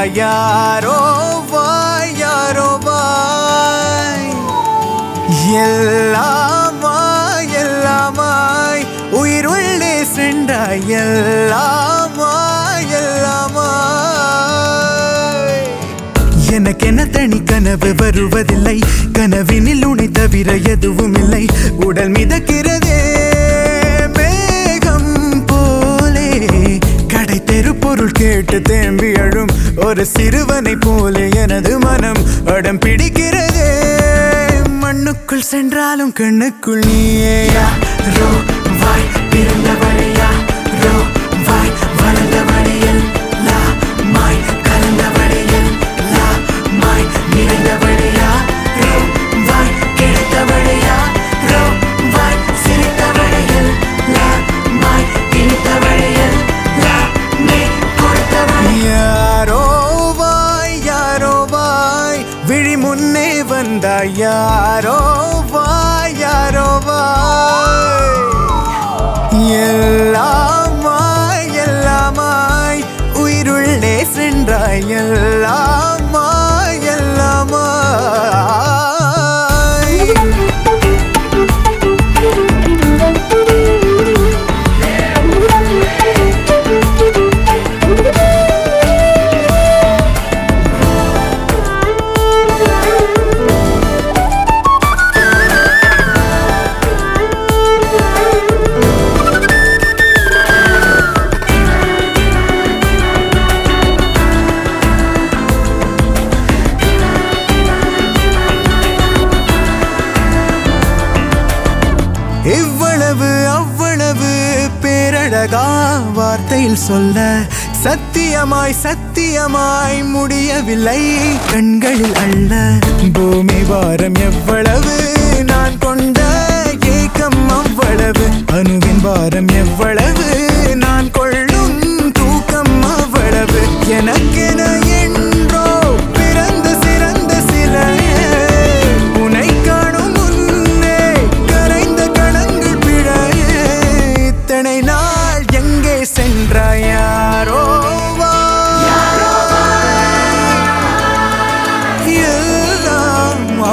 யாரோ வாய் யாரோ வாய் எல்லாமாய் எல்லாமாய் உயிர் உள்ளே சென்றாய் எல்லாமாய் எல்லாமாய் எனக்கு என்ன தனி கனவு வருவதில்லை கனவினில் உனை தவிர எதுவும் இல்லை உடல் மிதக்கிறதே மேகம் போலே கடை தெரு பொருள் கேட்டு தேம்பி அழும் ஒரு சிறுவனை போல எனது மனம் அடம் பிடிக்கிறதே மண்ணுக்குள் சென்றாலும் கண்ணுக்குள் நீயேயா ரோ வாய் பிறந்தவளையா ரோ வாய் வளர்ந்தவளையல் லா மாய் கலந்தவளையல் லா மாய் நிறைந்தவளையா ரோ வாய் கிடைத்தவளையா ரோ வாய் சிரித்தவளையல் லா மாய் இனித்தவளையல் லா மே கொடுத்தவள் யாரோ வாய் யாரோ வாய் விழி முன்னே வந்தாய் யாரோ வாய் யாரோ வாய் எல்லாமாய் எல்லாமாய் உயிருள்ளே சென்றாய் எல்லாமாய் எல்லாமாய் இவ்வளவு அவ்வளவு பேரழகா வார்த்தையில் சொல்ல சத்தியமாய் சத்தியமாய் முடியவில்லை கண்களில் அள்ள பூமி வாரம் எவ்வளவு நான் கொண்ட ஏக்கம் அவ்வளவு அணுவின் வாரம் எவ்வளவு நான் கொள்ளும் தூக்கம் அவ்வளவு எனக்கென என்றோ பிறந்த சிறந்த சிலையே உனை காணும் முன்னே கரைந்த கணங்கள் பிழையே இத்தனை நாள் எங்கே சென்றாய் யாரோ வா. எல்லாம் வா.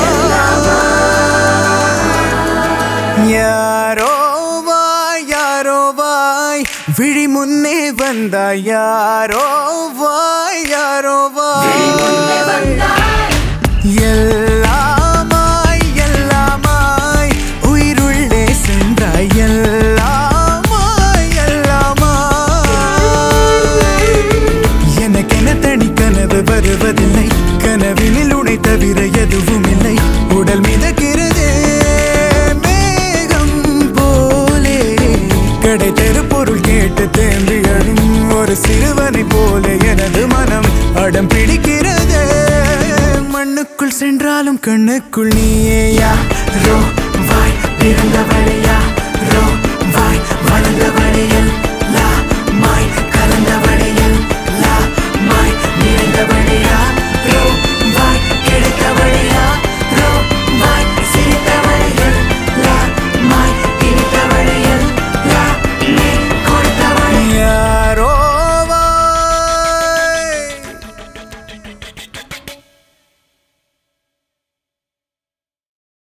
யாரோ வாய் யாரோ வாய் விழி முன்னே வந்தாய் யாரோ வாய் யாரோ வாய் எல்லாமாய் எல்லாமாய் உயிருள்ளே சென்றாய் எல்லாமாய் எல்லாமாய் எனக்கென தனி கனவு வருவதில்லை கனவினில் உனை தவிர எதுவும் இல்லை உடல் மிதக்கிறதே மேகம் போலே கடை தெரு பொருள் கேட்டு தேம்பி அழும் ஒரு சிறுவனை போல எனது மனம் அடம் பிடிக்கிறதே மண்ணுக்குள் சென்றாலும் கண்ணுக்குள் நீயேயா ரோ வாய் பிறந்தவளையா